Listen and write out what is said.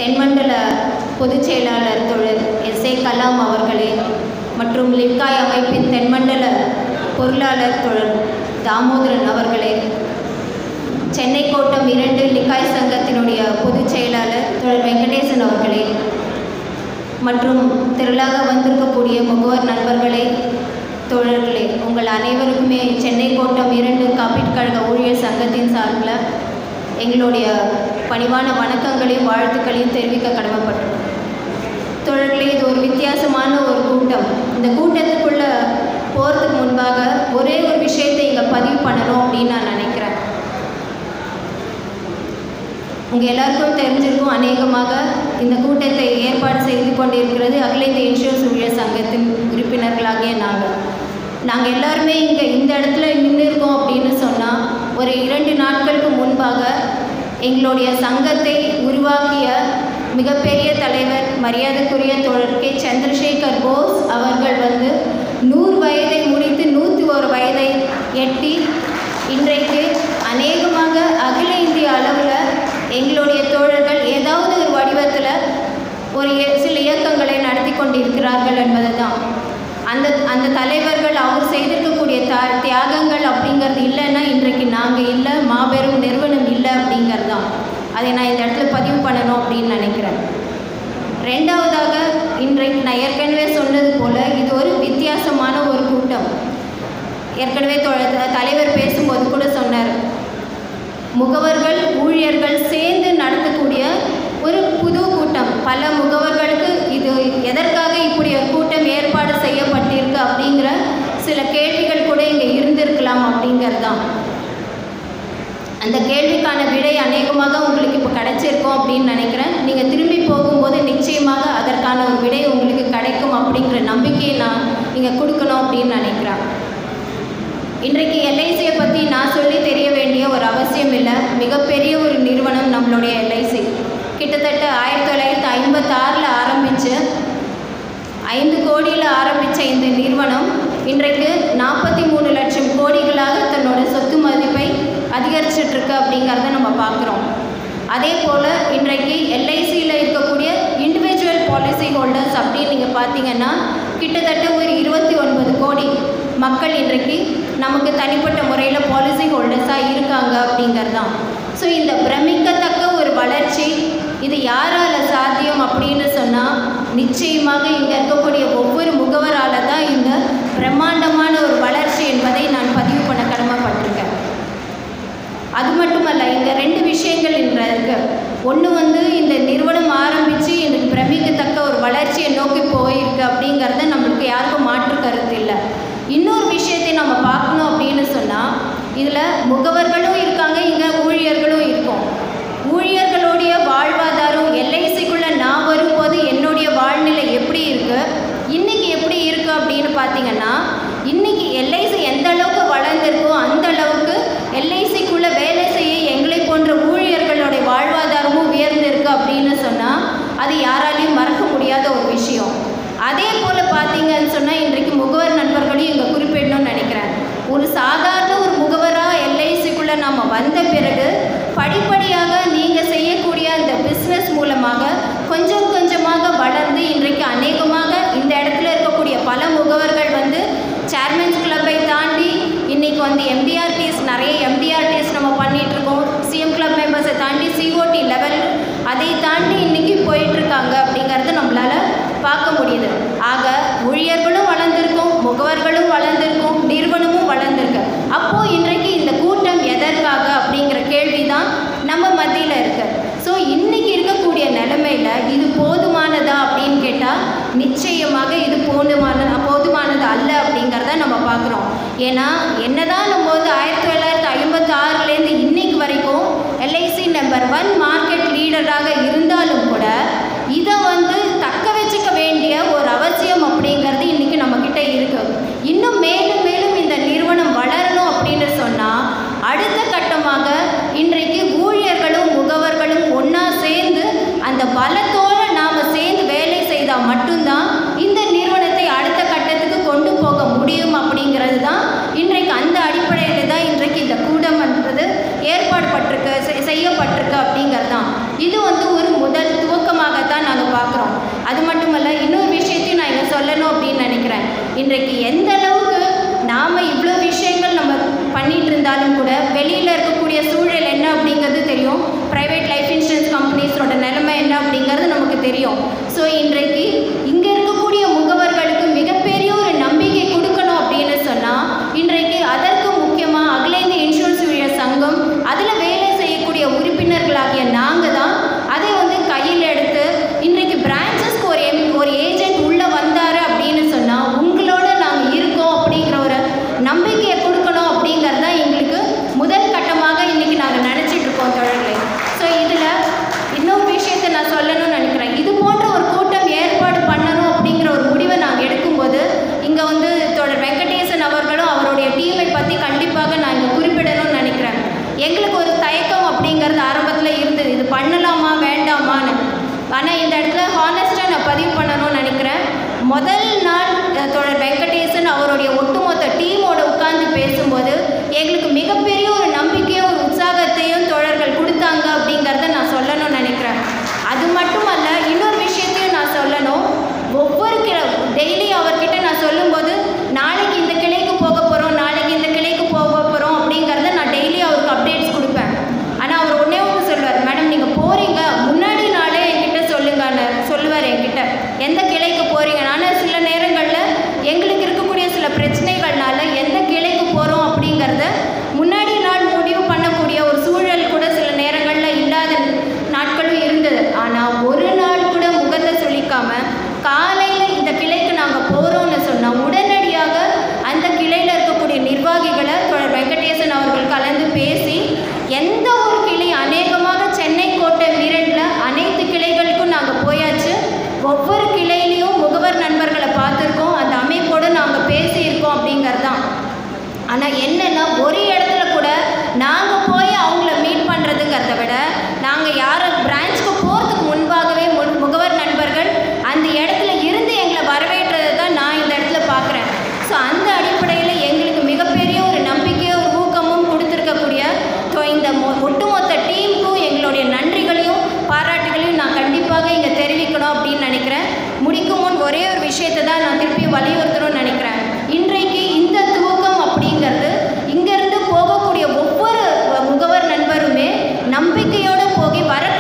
தென்மண்டல பொதுச் செயலாளர் தோழர் எஸ் ஏ கலாம் அவர்களே மற்றும் லிப்காய் அமைப்பின் தென்மண்டல பொருளாளர் தோழர் தாமோதரன் அவர்களே சென்னை கோட்டம் இரண்டு லிக்காய் சங்கத்தினுடைய பொதுச் செயலாளர் தோழர் வெங்கடேசன் அவர்களே மற்றும் திரளாக வந்திருக்கக்கூடிய முகவர் நண்பர்களே தோழர்களே உங்கள் அனைவருக்குமே சென்னை கோட்டம் இரண்டு காப்பீட்டு கழக ஊழியர் சங்கத்தின் சார்பில் எங்களுடைய பணிவான வணக்கங்களையும் வாழ்த்துக்களையும் தெரிவிக்க கடமைப்பட்டோம் தோழர்களே இது ஒரு வித்தியாசமான ஒரு கூட்டம் இந்த கூட்டத்துக்குள்ளே போகிறதுக்கு முன்பாக ஒரே ஒரு விஷயத்தை இங்கே பதிவு பண்ணணும் அப்படின்னு நான் நினைக்கிறேன் உங்கள் எல்லாருக்கும் தெரிஞ்சிருக்கும் அநேகமாக இந்த கூட்டத்தை ஏற்பாடு செய்து கொண்டிருக்கிறது அகில இந்திய இன்சூரன்ஸ் ஊழியர் சங்கத்தின் உறுப்பினர்களாகிய நாங்கள் நாங்கள் எல்லாருமே இங்கே இந்த இடத்துல நின்று இருக்கோம் அப்படின்னு சொன்னால் ஒரு இரண்டு நாட்களுக்கு முன்பாக எங்களுடைய சங்கத்தை உருவாக்கிய மிகப்பெரிய தலைவர் மரியாதைக்குரிய தோழர் கே சந்திரசேகர் போஸ் அவர்கள் வந்து நூறு வயதை முடித்து நூற்றி ஒரு வயதை எட்டி இன்றைக்கு அநேகமாக அகில இந்திய அளவில் எங்களுடைய தோழர்கள் ஏதாவது ஒரு வடிவத்தில் ஒரு இய- சில இயக்கங்களை நடத்தி கொண்டிருக்கிறார்கள் என்பது தான் அந்த அந்த தலைவர்கள் அவர் செய்திருக்கக்கூடிய த தியாகங்கள் அப்படிங்கிறது இல்லைன்னா இன்றைக்கு நாங்கள் இல்லை மாபெரும் நிறுவனம் இல்லை அப்படிங்கிறது தான் அதை நான் இந்த இடத்துல பதிவு பண்ணணும் அப்படின்னு நினைக்கிறேன் ரெண்டாவதாக இன்றைக்கு நான் ஏற்கனவே சொன்னது போல் இது ஒரு வித்தியாசமான ஒரு கூட்டம் ஏற்கனவே தொ- தலைவர் பேசும்போது கூட சொன்னார் முகவர்கள் ஊழியர்கள் சேர்ந்து நடத்தக்கூடிய ஒரு புது கூட்டம் பல முகவர்களுக்கு இது எதற்காக இப்படி ஒரு கூட்டம் ஏற்பாடு செய்யப்பட்டிருக்கு அப்படிங்கிற சில கேள்விகள் கூட இங்கே இருந்திருக்கலாம் அப்படிங்கிறது தான் அந்த கேள்விக்கான விடை அநேகமாக உங்களுக்கு இப்போ கிடைச்சிருக்கும் அப்படின்னு நினைக்கிறேன் நீங்கள் திரும்பி போகும்போது நிச்சயமாக அதற்கான ஒரு விடை உங்களுக்கு கிடைக்கும் அப்படிங்கிற நம்பிக்கையை நான் நீங்கள் கொடுக்கணும் அப்படின்னு நினைக்கிறேன் இன்றைக்கு எல்ஐசியை பற்றி நான் சொல்லி தெரிய வேண்டிய ஒரு அவசியம் இல்லை மிகப்பெரிய ஒரு நிறுவனம் நம்மளுடைய எல்ஐசி கிட்டத்தட்ட ஆயிரத்தி தொள்ளாயிரத்தி ஐம்பத்தாறில் ஆரம்பித்து ஐந்து கோடியில் ஆரம்பித்த இந்த நிறுவனம் இன்றைக்கு நாற்பத்தி மூணு லட்சம் கோடிகளாக தன்னோட சொத்து மதிப்பை அதிகரிச்சிட்டு இருக்கு அப்படிங்கிறத நம்ம பார்க்குறோம் அதே போல் இன்றைக்கு எல்ஐசியில் இருக்கக்கூடிய இண்டிவிஜுவல் பாலிசி ஹோல்டர்ஸ் அப்படின்னு நீங்கள் பார்த்தீங்கன்னா கிட்டத்தட்ட ஒரு இருபத்தி ஒன்பது கோடி மக்கள் இன்றைக்கு நமக்கு தனிப்பட்ட முறையில் பாலிசி ஹோல்டர்ஸாக இருக்காங்க அப்படிங்கிறது தான் ஸோ இந்த பிரமிக்கத்தக்க ஒரு வளர்ச்சி இது யாரால சாத்தியம் அப்படின்னு சொன்னால் நிச்சயமாக இங்கே இருக்கக்கூடிய ஒவ்வொரு முகவரால தான் இந்த பிரம்மாண்டமான ஒரு வளர்ச்சி என்பதை நான் பதிவு பண்ண கடமைப்பட்டிருக்கேன் அது மட்டுமல்ல இந்த ரெண்டு விஷயங்கள் இன்று இருக்கு ஒன்று வந்து இந்த நிறுவனம் ஆரம்பித்து எனக்கு பிரமிக்கத்தக்க ஒரு வளர்ச்சியை நோக்கி போயிருக்கு அப்படிங்கிறத நம்மளுக்கு யாருக்கும் மாற்று கருத்து இல்லை இன்னொரு விஷயத்தை நம்ம பார்க்கணும் அப்படின்னு சொன்னால் இதில் முகவர்களும் இருக்காங்க இங்கே ஊழியர்களும் இருக்கும் ஊழியர்களுடைய வாழ்வாதாரம் எல்ஐசிக்குள்ளே நான் வரும்போது என்னுடைய வாழ்நிலை எப்படி இருக்கு இன்னைக்கு எப்படி இருக்கு அப்படின்னு பார்த்தீங்கன்னா இன்னைக்கு எல்ஐசி எந்த அளவுக்கு வளர்ந்திருக்கோ அந்த அளவுக்கு எல்ஐசிக்குள்ளே வேலை செய்ய எங்களை போன்ற ஊழியர்களுடைய வாழ்வாதாரமும் உயர்ந்திருக்கு அப்படின்னு சொன்னால் அது யாராலையும் மறக்க முடியாத ஒரு விஷயம் அதே போல் பார்த்தீங்கன்னு சொன்னால் இன்றைக்கு முகவர் நண்பர்களையும் இங்கே குறிப்பிடணும்னு நினைக்கிறேன் ஒரு சாதாரண ஒரு முகவராக எல்ஐசிக்குள்ளே நம்ம வந்த பிறகு படிப்படியாக நீங்கள் செய்யக்கூடிய அந்த பிஸ்னஸ் மூலமாக கொஞ்சம் கொஞ்சமாக வளர்ந்து இன்றைக்கு அநேகமாக இந்த இடத்துல இருக்கக்கூடிய பல முகவர்கள் வந்து சேர்மன்ஸ் கிளப்பை தாண்டி இன்னைக்கு வந்து எம்டிஆர்டிஸ் நிறைய எம்டிஆர்டிஸ் நம்ம பண்ணிட்டு இருக்கோம் சிஎம் கிளப் மெம்பர்ஸை தாண்டி சிஓடி லெவல் அதை தாண்டி இன்னைக்கு போயிட்டு இருக்காங்க அப்படிங்கிறத நம்மளால பார்க்க முடியுது ஆக ஊழியர்களும் வளர்ந்திருக்கும் முகவர்களும் வளர்ந்திருக்கும் நிறுவனமும் வளர்ந்திருக்கு அப்போ இன்றைக்கு இந்த கூட்டம் எதற்காக அப்படிங்கிற கேள்வி தான் நம்ம மத்தியில் இருக்கு ஸோ இன்னைக்கு இருக்கக்கூடிய நிலைமையில இது போதுமானதா அப்படின்னு கேட்டால் நிச்சயமாக இது போதுமான போதுமானது அல்ல அப்படிங்கிறத நம்ம பார்க்குறோம் ஏன்னா என்னதான் நம்ம வந்து ஆயிரத்தி தொள்ளாயிரத்தி ஐம்பத்தி ஆறுலேருந்து இன்னைக்கு வரைக்கும் எல்ஐசி நம்பர் ஒன் மார்க்கெட் லீடராக இருந்தாலும் கூட இதை வந்து தக்க வச்சுக்க வேண்டிய ஒரு அவசியம் அப்படிங்கிறது இன்னைக்கு நம்மக்கிட்ட இருக்கு இன்னும் மேலும் மேலும் இந்த நிறுவனம் வளரணும் அப்படின்னு சொன்னால் அடுத்த கட்டமாக இன்றைக்கு ஊழியர்களும் முகவர்களும் ஒன்றா சேர்ந்து அந்த பலத்தோடு நாம் சேர்ந்து வேலை செய்தால் மட்டும்தான் இந்த நிறுவனத்தை அடுத்த கட்டத்துக்கு கொண்டு போக முடியும் அப்படிங்கிறது தான் இன்றைக்கு அந்த அடிப்படையில் தான் இன்றைக்கு இந்த கூடம்ன்றது ஏற்பாடு பட்டிருக்கு செ- செய்யப்பட்டிருக்கு அப்படிங்கிறது தான் இது வந்து ஒரு முதல் துவக்கமாக தெரியும் ஸோ இன்றைக்கு இங்கே இருக்கக்கூடிய முகவர்களுக்கு மிகப்பெரிய ஒரு நம்பிக்கை கொடுக்கணும் அப்படின்னு சொன்னால் இன்றைக்கு அதற்கு முக்கியமாக அகில இந்திய இன்சூரன்ஸ் ஊழியர் சங்கம் அதில் வேலை செய்யக்கூடிய உறுப்பினர்களாகிய நாங்கள் தான் அதை வந்து கையில் எடுத்து இன்றைக்கு பிரான்ச்சஸ்க்கு ஒரு எம் ஒரு ஏஜென்ட் உள்ளே வந்தார் அப்படின்னு சொன்னால் உங்களோட நாங்கள் இருக்கோம் அப்படிங்கிற ஒரு நம்பிக்கையை கொடுக்கணும் அப்படிங்கிறது தான் எங்களுக்கு முதல் கட்டமாக இன்றைக்கி நாங்கள் நினச்சிட்டு இருக்கோம் தொடர்களே ஸோ இதில் இன்னொரு விஷயத்தை நான் சொல்லணும்னு நினைக்கிறேன் இது போன்ற ஒரு கூட்டம் ஏற்பாடு பண்ணணும் அப்படிங்கிற ஒரு முடிவை நாங்கள் எடுக்கும்போது இங்கே வந்து தொடர் வெங்கடேசன் அவர்களும் அவருடைய டீமை பற்றி கண்டிப்பாக நான் இங்கே குறிப்பிடணும்னு நினைக்கிறேன் எங்களுக்கு ஒரு தயக்கம் அப்படிங்கிறது ஆரம்பத்தில் இருந்தது இது பண்ணலாமா வேண்டாமான்னு ஆனால் இந்த இடத்துல ஹானஸ்ட்டாக நான் பதிவு பண்ணணும்னு நினைக்கிறேன் முதல் நாள் அஹ், தொடர் வெங்கடேசன் அவருடைய ஒட்டுமொத்த டீமோட உட்கார்ந்து பேசும்போது எங்களுக்கு மிகப்பெரிய ஒரு நம்பிக்கையும் ஒரு உற்சாகத்தையும் தோழர்கள் கொடுத்தாங்க அப்படிங்கிறத நான் சொல்லணும்னு நினைக்கிறேன் அது மட்டுமல்ல இன்னொரு விஷயத்தையும் நான் சொல்லணும் ஒவ்வொரு கிளை டெய்லி அவர்கிட்ட நான் சொல்லும்போது நாளைக்கு இந்த கிளைக்கு போக போகிறோம் நாளைக்கு இந்த கிளைக்கு போக போகிறோம் அப்படிங்கிறத நான் டெய்லி அவருக்கு அப்டேட்ஸ் கொடுப்பேன் ஆனால் அவர் ஒன்றே ஒன்று சொல்லுவார் மேடம் நீங்கள் போகிறீங்க முன்னாடி நாளே என்கிட்ட சொல்லுங்கன்னு சொல்லுவார் என்கிட்ட எந்த கிளைக்கு போகிறீங்க ஆனால் சில நேரங்களில் எங்களுக்கு இருக்கக்கூடிய சில பிரச்சனைகள்னால எந்த கிளைக்கு போகிறோம் அப்படிங்கிறத முன்னாடி நாள் முடிவு பண்ணக்கூடிய ஒரு சூழல் கூட சில நேரங்களில் இல்லாத நாட்களும் இருந்தது ஆனால் ஒரு நாள் கூட முகத்தை சொல்லிக்காம காலையில் இந்த கிளைக்கு நாங்கள் போகிறோம்னு சொன்னால் உடனடியாக அந்த கிளையில் இருக்கக்கூடிய நிர்வாகிகளை தொடர் வெங்கடேசன் அவர்கள் கலந்து பேசி எந்த ஒரு கிளை அநேகமாக சென்னை கோட்டை மீரட்டில் அனைத்து கிளைகளுக்கும் நாங்கள் போயாச்சு ஒவ்வொரு கிளையிலையும் முகவர் நண்பர்களை பார்த்துருக்கோம் அந்த அமைப்போடு நாங்கள் பேசியிருக்கோம் அப்படிங்கிறது தான் ஆனால் என்னென்னா ஒரு இடத்துல கூட நாங்கள் போய் அவங்கள மீட் பண்ணுறதுங்கிறத விட நாங்கள் யாரை பிரான்ச்சுக்கு போகிறதுக்கு முன்பாகவே முன் முகவர் நண்பர்கள் அந்த இடத்துல இருந்து எங்களை வரவேற்றதை தான் நான் இந்த இடத்துல பார்க்குறேன் ஸோ அந்த அடிப்படையில் எங்களுக்கு மிகப்பெரிய ஒரு நம்பிக்கையும் ஒரு ஊக்கமும் கொடுத்துருக்கக்கூடிய ஸோ இந்த மொ- ஒட்டுமொத்த டீமுக்கும் எங்களுடைய நன்றிகளையும் பாராட்டுகளையும் நான் கண்டிப்பாக இங்கே தெரிவிக்கணும் அப்படின்னு நினைக்கிறேன் முடிக்கும் முன் ஒரே ஒரு விஷயத்தை தான் நான் திருப்பி வலியுறுத்தணும்னு நினைக்கிறேன் இன்றைக்கு இந்த துவக்கம் அப்படிங்கிறது இங்கேருந்து போகக்கூடிய ஒவ்வொரு முகவர் நண்பருமே நம்பிக்கையோடு போகி வர